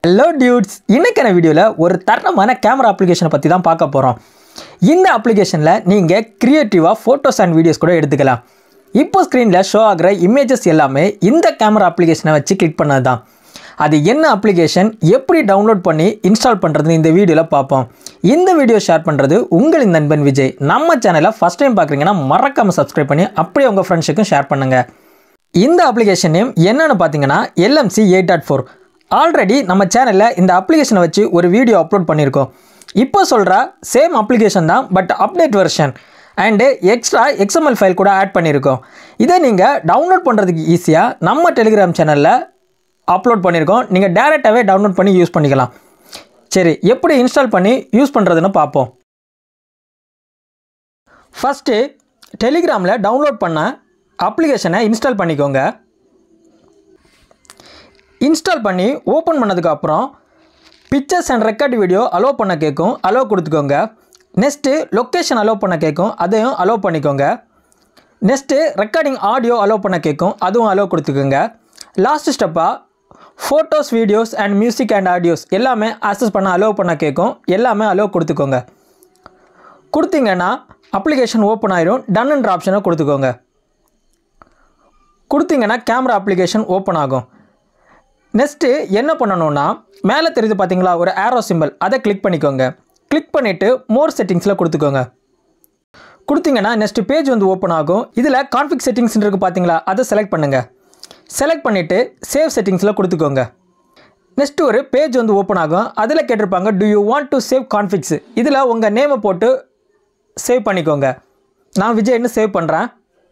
hello dudes இன்னைக்கான வீடியோவில் ஒரு தரமான கேமரா அப்ளிகேஷனை பற்றி தான் பார்க்க போகிறோம் இந்த அப்ளிகேஷனில் நீங்கள் க்ரியேட்டிவாக ஃபோட்டோஸ் அண்ட் வீடியோஸ் கூட எடுத்துக்கலாம் இப்போ ஸ்க்ரீனில் ஷோ ஆகிற இமேஜஸ் எல்லாமே இந்த கேமரா அப்ளிகேஷனை வச்சு கிளிக் பண்ணது தான் அது என்ன அப்ளிகேஷன் எப்படி டவுன்லோட் பண்ணி இன்ஸ்டால் பண்ணுறதுன்னு இந்த வீடியோவில் பார்ப்போம் இந்த வீடியோ ஷேர் பண்ணுறது உங்களின் நண்பன் விஜய் நம்ம சேனலை ஃபஸ்ட் டைம் பார்க்குறீங்கன்னா மறக்காமல் சப்ஸ்கிரைப் பண்ணி அப்படியே உங்கள் ஃப்ரெண்ட்ஸுக்கும் ஷேர் பண்ணுங்கள் இந்த அப்ளிகேஷன் நேம் என்னன்னு பார்த்தீங்கன்னா LMC eight dot four already நம்ம சேனலில் இந்த அப்ளிகேஷனை வச்சு ஒரு வீடியோ அப்லோட் பண்ணியிருக்கோம் இப்போ சொல்கிற சேம் அப்ளிகேஷன் தான் but update version and extra XML file கூட ஆட் பண்ணியிருக்கோம் இதை நீங்கள் டவுன்லோட் பண்ணுறதுக்கு ஈஸியாக நம்ம டெலிகிராம் சேனலில் அப்லோட் பண்ணியிருக்கோம் நீங்கள் டேரெக்டாகவே டவுன்லோட் பண்ணி யூஸ் பண்ணிக்கலாம் சரி எப்படி இன்ஸ்டால் பண்ணி யூஸ் பண்ணுறதுன்னு பார்ப்போம் ஃபஸ்ட்டு டெலிகிராமில் டவுன்லோட் பண்ண அப்ளிகேஷனை இன்ஸ்டால் பண்ணிக்கோங்க இன்ஸ்டால் பண்ணி ஓப்பன் பண்ணதுக்கப்புறம் pictures and record video allow பண்ண கேட்கும் அலோவ் கொடுத்துக்கோங்க நெக்ஸ்ட்டு லொக்கேஷன் அலோவ் பண்ண கேட்கும் அதையும் அலோவ் பண்ணிக்கோங்க நெக்ஸ்ட்டு ரெக்கார்டிங் ஆடியோ அலோவ் பண்ண கேட்கும் அதுவும் அலோவ் கொடுத்துக்கோங்க லாஸ்ட் ஸ்டெப்பாக photos videos and music and audios எல்லாமே ஆக்சஸ் பண்ண அலோவ் பண்ண கேட்கும் எல்லாமே அலோவ் கொடுத்துக்கோங்க கொடுத்தீங்கன்னா அப்ளிகேஷன் ஓப்பன் ஆயிரும் டன்ன்ற ஆப்ஷனை கொடுத்துக்கோங்க கொடுத்தீங்கன்னா கேமரா அப்ளிகேஷன் ஓப்பன் ஆகும் நெக்ஸ்ட்டு என்ன பண்ணணும்னா மேலே தெரியுது பார்த்தீங்களா ஒரு ஆரோ சிம்பிள் அதை கிளிக் பண்ணிக்கோங்க கிளிக் பண்ணிவிட்டு மோர் செட்டிங்ஸில் கொடுத்துக்கோங்க கொடுத்தீங்கன்னா நெக்ஸ்ட் பேஜ் வந்து ஓப்பன் ஆகும் இதில் கான்ஃபிக் செட்டிங்ஸ் இருக்குது பார்த்தீங்களா அதை செலக்ட் பண்ணுங்கள் செலக்ட் பண்ணிவிட்டு சேவ் செட்டிங்ஸில் கொடுத்துக்கோங்க நெக்ஸ்ட் ஒரு பேஜ் வந்து ஓப்பன் ஆகும் அதில் கேட்டிருப்பாங்க do you want to save configs இதில் உங்கள் நேமை போட்டு சேவ் பண்ணிக்கோங்க நான் விஜய்னு சேவ் பண்ணுறேன்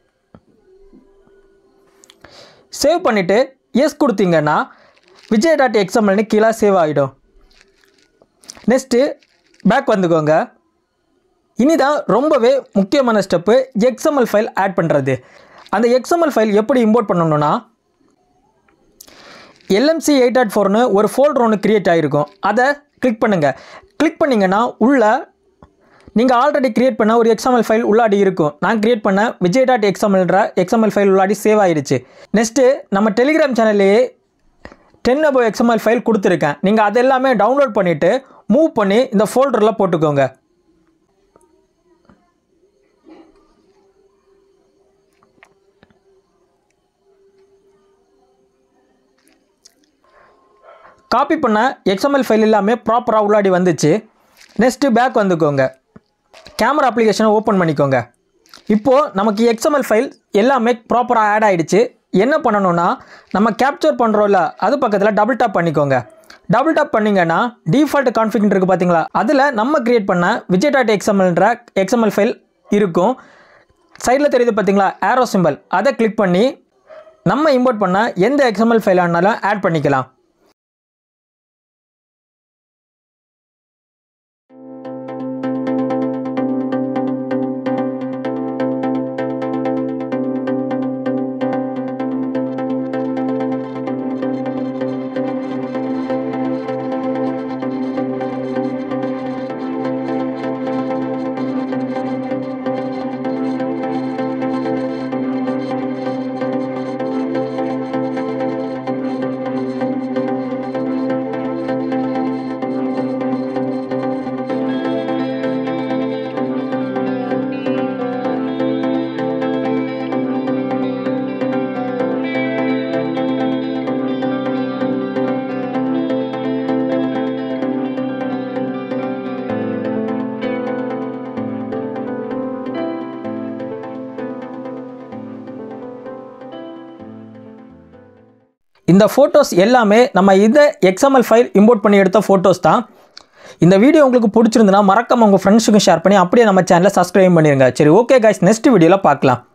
சேவ் பண்ணிவிட்டு எஸ் கொடுத்தீங்கன்னா விஜய் டாட் எக்ஸ்எம்எல்னு கீழே சேவ் ஆகிடும் நெக்ஸ்ட்டு பேக் வந்துக்கோங்க இனிதான் ரொம்பவே முக்கியமான ஸ்டெப்பு எக்ஸ்எம்எல் ஃபைல் ஆட் பண்ணுறது அந்த எக்ஸ்எம்எல் ஃபைல் எப்படி இம்போர்ட் பண்ணணும்னா எல்எம்சி எயிட் டாட் ஃபோர்னு ஒரு ஃபோல்டர் ஒன்று க்ரியேட் ஆகிருக்கும் அதை கிளிக் பண்ணுங்கள் கிளிக் பண்ணிங்கன்னா உள்ள நீங்கள் ஆல்ரெடி க்ரியேட் பண்ண ஒரு எக்ஸ்எம்எல் ஃபைல் உள்ளாடி இருக்கும் நான் க்ரியேட் பண்ண விஜய் டாட் எக்ஸ்எம்எல்ன்ற எக்ஸ்எம்எல் ஃபைல் உள்ளாடி சேவ் ஆயிருச்சு நெக்ஸ்ட்டு நம்ம டெலிகிராம் சேனல்லையே டென் அபோ எக்ஸ்எம்எல் ஃபைல் கொடுத்துருக்கேன் நீங்கள் அது எல்லாமே டவுன்லோட் பண்ணிவிட்டு மூவ் பண்ணி இந்த ஃபோல்டரில் போட்டுக்கோங்க காப்பி பண்ண எக்ஸ்எம்எல் ஃபைல் எல்லாமே ப்ராப்பராக உள்ளாடி வந்துச்சு நெக்ஸ்ட்டு பேக் வந்துக்கோங்க கேமரா அப்ளிகேஷனை ஓப்பன் பண்ணிக்கோங்க இப்போது நமக்கு எக்ஸ்எம்எல் ஃபைல் எல்லாமே ப்ராப்பராக ஆட் ஆகிடுச்சு என்ன பண்ணணும்னா நம்ம கேப்சர் பண்ணுறோம்ல அது பக்கத்தில் டபுள் டாப் பண்ணிக்கோங்க டபுள் டாப் பண்ணிங்கன்னா டிஃபால்ட் கான்ஃபிகன் இருக்குது பார்த்தீங்களா அதில் நம்ம க்ரியேட் பண்ண விஜய் டாட் எக்ஸ்எம்எல்ன்ற எக்ஸ்எம்எல் ஃபைல் இருக்கும் சைடில் தெரியுது பார்த்தீங்களா ஆரோ சிம்பிள் அதை கிளிக் பண்ணி நம்ம இம்போர்ட் பண்ண எந்த எக்ஸ்எம்எல் ஃபைல் ஆனாலும் ஆட் பண்ணிக்கலாம் இந்த ஃபோட்டோஸ் எல்லாமே நம்ம இதை எக்ஸ்எம்எல் ஃபைல் இம்போர்ட் பண்ணி எடுத்த ஃபோட்டோஸ் தான் இந்த வீடியோ உங்களுக்கு பிடிச்சிருந்துன்னா மறக்காம உங்கள் ஃப்ரெண்ட்ஸுக்கும் ஷேர் பண்ணி அப்படியே நம்ம சேனலை சப்ஸ்கிரைப் பண்ணிடுங்க சரி ஓகே கைஸ் நெக்ஸ்ட் வீடியோவில் பார்க்கலாம்